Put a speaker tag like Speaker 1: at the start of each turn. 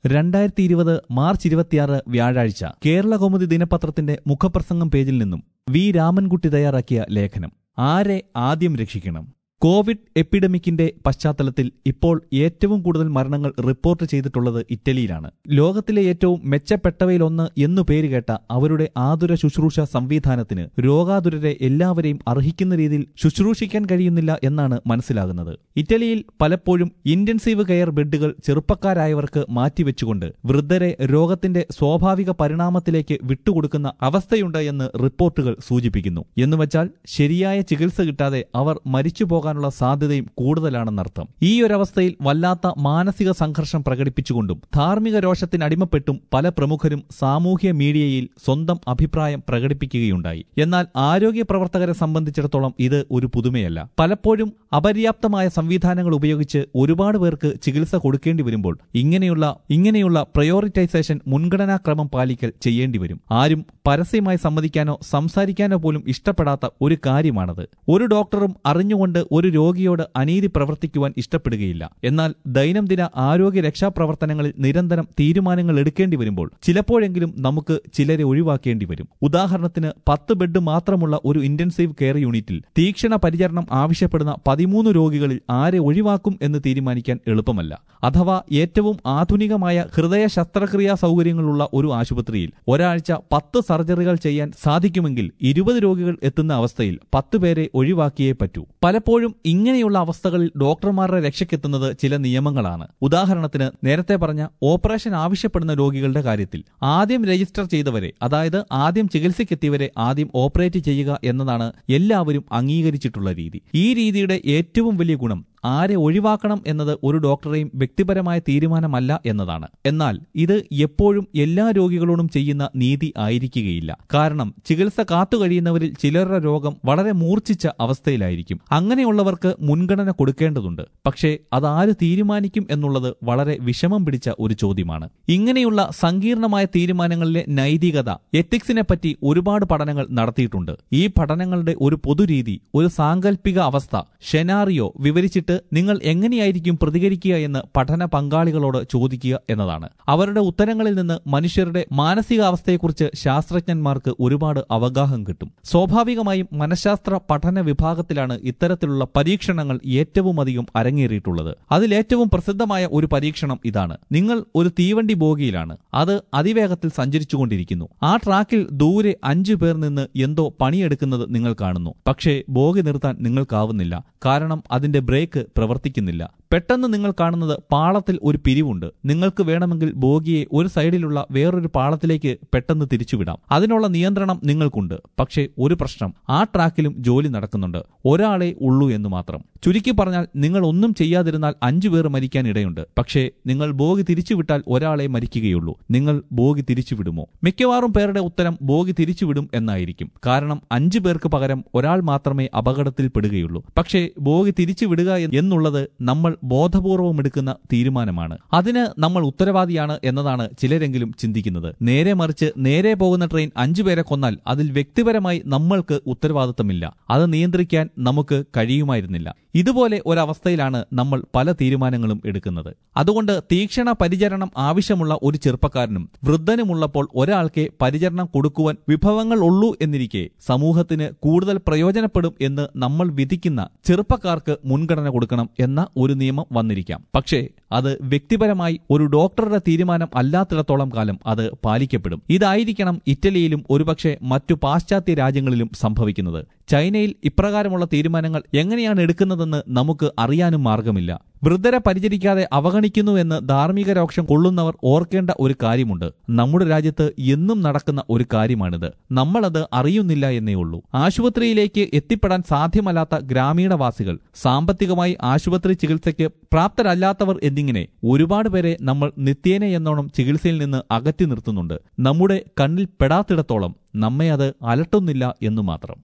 Speaker 1: രണ്ടായിരത്തി ഇരുപത് മാർച്ച് ഇരുപത്തിയാറ് വ്യാഴാഴ്ച കേരള കൗമുദി ദിനപത്രത്തിന്റെ മുഖപ്രസംഗം പേജിൽ നിന്നും വി രാമൻകുട്ടി തയ്യാറാക്കിയ ലേഖനം ആരെ ആദ്യം രക്ഷിക്കണം കോവിഡ് എപ്പിഡമിക്കിന്റെ പശ്ചാത്തലത്തിൽ ഇപ്പോൾ ഏറ്റവും കൂടുതൽ മരണങ്ങൾ റിപ്പോർട്ട് ചെയ്തിട്ടുള്ളത് ഇറ്റലിയിലാണ് ലോകത്തിലെ ഏറ്റവും മെച്ചപ്പെട്ടവയിലൊന്ന് എന്നു പേരുകേട്ട അവരുടെ ആതുര ശുശ്രൂഷ സംവിധാനത്തിന് രോഗാതുരരെ എല്ലാവരെയും അർഹിക്കുന്ന രീതിയിൽ ശുശ്രൂഷിക്കാൻ കഴിയുന്നില്ല എന്നാണ് മനസ്സിലാകുന്നത് ഇറ്റലിയിൽ പലപ്പോഴും ഇന്റൻസീവ് കെയർ ബെഡുകൾ ചെറുപ്പക്കാരായവർക്ക് മാറ്റിവെച്ചുകൊണ്ട് വൃദ്ധരെ രോഗത്തിന്റെ സ്വാഭാവിക പരിണാമത്തിലേക്ക് വിട്ടുകൊടുക്കുന്ന അവസ്ഥയുണ്ട് എന്ന് റിപ്പോർട്ടുകൾ സൂചിപ്പിക്കുന്നു എന്നുവച്ചാൽ ശരിയായ ചികിത്സ കിട്ടാതെ അവർ മരിച്ചു പോകാനുള്ള സാധ്യതയും കൂടുതലാണെന്നർത്ഥം ഈ ഒരവസ്ഥയിൽ വല്ലാത്ത മാനസിക സംഘർഷം പ്രകടിപ്പിച്ചുകൊണ്ടും ധാർമ്മിക രോഷത്തിന് അടിമപ്പെട്ടും പല പ്രമുഖരും സാമൂഹ്യ മീഡിയയിൽ സ്വന്തം അഭിപ്രായം പ്രകടിപ്പിക്കുകയുണ്ടായി എന്നാൽ ആരോഗ്യ പ്രവർത്തകരെ സംബന്ധിച്ചിടത്തോളം ഇത് ഒരു പുതുമയല്ല പലപ്പോഴും അപര്യാപ്തമായ സംവിധാനങ്ങൾ ഉപയോഗിച്ച് ഒരുപാട് പേർക്ക് ചികിത്സ കൊടുക്കേണ്ടി വരുമ്പോൾ ഇങ്ങനെയുള്ള ഇങ്ങനെയുള്ള പ്രയോറിറ്റൈസേഷൻ മുൻഗണനാക്രമം പാലിക്കൽ ചെയ്യേണ്ടി വരും ആരും പരസ്യമായി സമ്മതിക്കാനോ സംസാരിക്കാനോ പോലും ഇഷ്ടപ്പെടാത്ത ഒരു കാര്യമാണത് ഒരു ഡോക്ടറും അറിഞ്ഞുകൊണ്ട് ഒരു രോഗിയോട് അനീതി പ്രവർത്തിക്കുവാൻ ഇഷ്ടപ്പെടുകയില്ല എന്നാൽ ദൈനംദിന ആരോഗ്യ രക്ഷാപ്രവർത്തനങ്ങളിൽ നിരന്തരം തീരുമാനങ്ങൾ എടുക്കേണ്ടി വരുമ്പോൾ ചിലപ്പോഴെങ്കിലും നമുക്ക് ചിലരെ ഒഴിവാക്കേണ്ടി വരും ഉദാഹരണത്തിന് പത്ത് ബെഡ് മാത്രമുള്ള ഒരു ഇന്റൻസീവ് കെയർ യൂണിറ്റിൽ തീക്ഷണ പരിചരണം ആവശ്യപ്പെടുന്ന പതിമൂന്ന് രോഗികളിൽ ആരെ ഒഴിവാക്കും എന്ന് തീരുമാനിക്കാൻ എളുപ്പമല്ല അഥവാ ഏറ്റവും ആധുനികമായ ഹൃദയ ശസ്ത്രക്രിയാ സൗകര്യങ്ങളുള്ള ഒരു ആശുപത്രിയിൽ ഒരാഴ്ച പത്ത് സർജറികൾ ചെയ്യാൻ സാധിക്കുമെങ്കിൽ ഇരുപത് രോഗികൾ എത്തുന്ന അവസ്ഥയിൽ പത്ത് പേരെ ഒഴിവാക്കിയേ പറ്റൂ പലപ്പോഴും ഇങ്ങനെയുള്ള അവസ്ഥകളിൽ ഡോക്ടർമാരുടെ രക്ഷയ്ക്കെത്തുന്നത് ചില നിയമങ്ങളാണ് ഉദാഹരണത്തിന് നേരത്തെ പറഞ്ഞ ഓപ്പറേഷൻ ആവശ്യപ്പെടുന്ന രോഗികളുടെ കാര്യത്തിൽ ആദ്യം രജിസ്റ്റർ ചെയ്തവരെ അതായത് ആദ്യം ചികിത്സയ്ക്കെത്തിയവരെ ആദ്യം ഓപ്പറേറ്റ് ചെയ്യുക എന്നതാണ് എല്ലാവരും അംഗീകരിച്ചിട്ടുള്ള രീതി ഈ രീതിയുടെ ഏറ്റവും വലിയ ഗുണം ആരെ ഒഴിവാക്കണം എന്നത് ഒരു ഡോക്ടറെയും വ്യക്തിപരമായ തീരുമാനമല്ല എന്നതാണ് എന്നാൽ ഇത് എപ്പോഴും എല്ലാ രോഗികളോടും ചെയ്യുന്ന നീതി ആയിരിക്കുകയില്ല കാരണം ചികിത്സ കാത്തുകഴിയുന്നവരിൽ ചിലരുടെ രോഗം വളരെ മൂർച്ഛിച്ച അവസ്ഥയിലായിരിക്കും അങ്ങനെയുള്ളവർക്ക് മുൻഗണന കൊടുക്കേണ്ടതുണ്ട് പക്ഷേ അതാര് തീരുമാനിക്കും എന്നുള്ളത് വളരെ വിഷമം പിടിച്ച ഒരു ചോദ്യമാണ് ഇങ്ങനെയുള്ള സങ്കീർണമായ തീരുമാനങ്ങളിലെ നൈതികത എത്തിക്സിനെ പറ്റി ഒരുപാട് പഠനങ്ങൾ നടത്തിയിട്ടുണ്ട് ഈ പഠനങ്ങളുടെ ഒരു പൊതുരീതി ഒരു സാങ്കല്പിക അവസ്ഥ ഷെനാറിയോ വിവരിച്ചിട്ട് നിങ്ങൾ എങ്ങനെയായിരിക്കും പ്രതികരിക്കുക എന്ന് പഠന പങ്കാളികളോട് ചോദിക്കുക എന്നതാണ് അവരുടെ ഉത്തരങ്ങളിൽ നിന്ന് മനുഷ്യരുടെ മാനസികാവസ്ഥയെക്കുറിച്ച് ശാസ്ത്രജ്ഞന്മാർക്ക് ഒരുപാട് അവഗാഹം കിട്ടും സ്വാഭാവികമായും മനഃശാസ്ത്ര പഠന വിഭാഗത്തിലാണ് ഇത്തരത്തിലുള്ള പരീക്ഷണങ്ങൾ ഏറ്റവും അധികം അരങ്ങേറിയിട്ടുള്ളത് അതിലേറ്റവും പ്രസിദ്ധമായ ഒരു പരീക്ഷണം ഇതാണ് നിങ്ങൾ ഒരു തീവണ്ടി ബോഗിയിലാണ് അത് അതിവേഗത്തിൽ സഞ്ചരിച്ചുകൊണ്ടിരിക്കുന്നു ആ ട്രാക്കിൽ ദൂരെ അഞ്ചു പേർ നിന്ന് എന്തോ പണിയെടുക്കുന്നത് നിങ്ങൾ കാണുന്നു പക്ഷേ ബോഗി നിർത്താൻ നിങ്ങൾക്കാവുന്നില്ല കാരണം അതിന്റെ ബ്രേക്ക് പ്രവർത്തിക്കുന്നില്ല പെട്ടെന്ന് നിങ്ങൾ കാണുന്നത് പാളത്തിൽ ഒരു പിരിവുണ്ട് നിങ്ങൾക്ക് വേണമെങ്കിൽ ബോഗിയെ ഒരു സൈഡിലുള്ള വേറൊരു പാളത്തിലേക്ക് പെട്ടെന്ന് തിരിച്ചുവിടാം അതിനുള്ള നിയന്ത്രണം നിങ്ങൾക്കുണ്ട് പക്ഷേ ഒരു പ്രശ്നം ആ ട്രാക്കിലും ജോലി നടക്കുന്നുണ്ട് ഒരാളെ ഉള്ളൂ എന്ന് മാത്രം ചുരുക്കി പറഞ്ഞാൽ നിങ്ങൾ ഒന്നും ചെയ്യാതിരുന്നാൽ അഞ്ചു പേർ മരിക്കാൻ ഇടയുണ്ട് പക്ഷേ നിങ്ങൾ ബോഗി തിരിച്ചുവിട്ടാൽ ഒരാളെ മരിക്കുകയുള്ളൂ നിങ്ങൾ ബോഗി തിരിച്ചുവിടുമോ മിക്കവാറും പേരുടെ ഉത്തരം ബോഗി തിരിച്ചുവിടും എന്നായിരിക്കും കാരണം അഞ്ചു പേർക്ക് പകരം ഒരാൾ മാത്രമേ അപകടത്തിൽ പെടുകയുള്ളൂ പക്ഷേ ബോഗി തിരിച്ചുവിടുക എന്നുള്ളത് നമ്മൾ ബോധപൂർവം എടുക്കുന്ന തീരുമാനമാണ് അതിന് നമ്മൾ ഉത്തരവാദിയാണ് എന്നതാണ് ചിലരെങ്കിലും ചിന്തിക്കുന്നത് നേരെ മറിച്ച് നേരെ പോകുന്ന ട്രെയിൻ അഞ്ചുപേരെ കൊന്നാൽ അതിൽ വ്യക്തിപരമായി നമ്മൾക്ക് ഉത്തരവാദിത്തമില്ല അത് നിയന്ത്രിക്കാൻ നമുക്ക് കഴിയുമായിരുന്നില്ല ഇതുപോലെ ഒരവസ്ഥയിലാണ് നമ്മൾ പല തീരുമാനങ്ങളും എടുക്കുന്നത് അതുകൊണ്ട് തീക്ഷണ പരിചരണം ആവശ്യമുള്ള ഒരു ചെറുപ്പക്കാരനും വൃദ്ധനുമുള്ളപ്പോൾ ഒരാൾക്ക് പരിചരണം കൊടുക്കുവാൻ വിഭവങ്ങൾ ഉള്ളൂ എന്നിരിക്കെ സമൂഹത്തിന് കൂടുതൽ പ്രയോജനപ്പെടും എന്ന് നമ്മൾ വിധിക്കുന്ന ചെറുപ്പക്കാർക്ക് മുൻഗണന കൊടുക്കണം എന്ന ഒരു നിയമം വന്നിരിക്കാം പക്ഷേ അത് വ്യക്തിപരമായി ഒരു ഡോക്ടറുടെ തീരുമാനം അല്ലാത്തിടത്തോളം കാലം അത് പാലിക്കപ്പെടും ഇതായിരിക്കണം ഇറ്റലിയിലും ഒരുപക്ഷെ മറ്റു പാശ്ചാത്യ രാജ്യങ്ങളിലും സംഭവിക്കുന്നത് ചൈനയിൽ ഇപ്രകാരമുള്ള തീരുമാനങ്ങൾ എങ്ങനെയാണ് എടുക്കുന്നതെന്ന് നമുക്ക് അറിയാനും മാർഗമില്ല വൃദ്ധരെ പരിചരിക്കാതെ അവഗണിക്കുന്നുവെന്ന് ധാർമ്മിക രോക്ഷം കൊള്ളുന്നവർ ഓർക്കേണ്ട ഒരു കാര്യമുണ്ട് നമ്മുടെ രാജ്യത്ത് എന്നും നടക്കുന്ന ഒരു കാര്യമാണിത് നമ്മളത് അറിയുന്നില്ല എന്നേ ഉള്ളൂ ആശുപത്രിയിലേക്ക് എത്തിപ്പെടാൻ സാധ്യമല്ലാത്ത ഗ്രാമീണവാസികൾ സാമ്പത്തികമായി ആശുപത്രി ചികിത്സയ്ക്ക് പ്രാപ്തരല്ലാത്തവർ എന്നിങ്ങനെ ഒരുപാട് പേരെ നമ്മൾ നിത്യേന എന്നോണം ചികിത്സയിൽ നിന്ന് അകറ്റി നിർത്തുന്നുണ്ട് നമ്മുടെ കണ്ണിൽ പെടാത്തിടത്തോളം നമ്മെ അത് അലട്ടുന്നില്ല എന്നു മാത്രം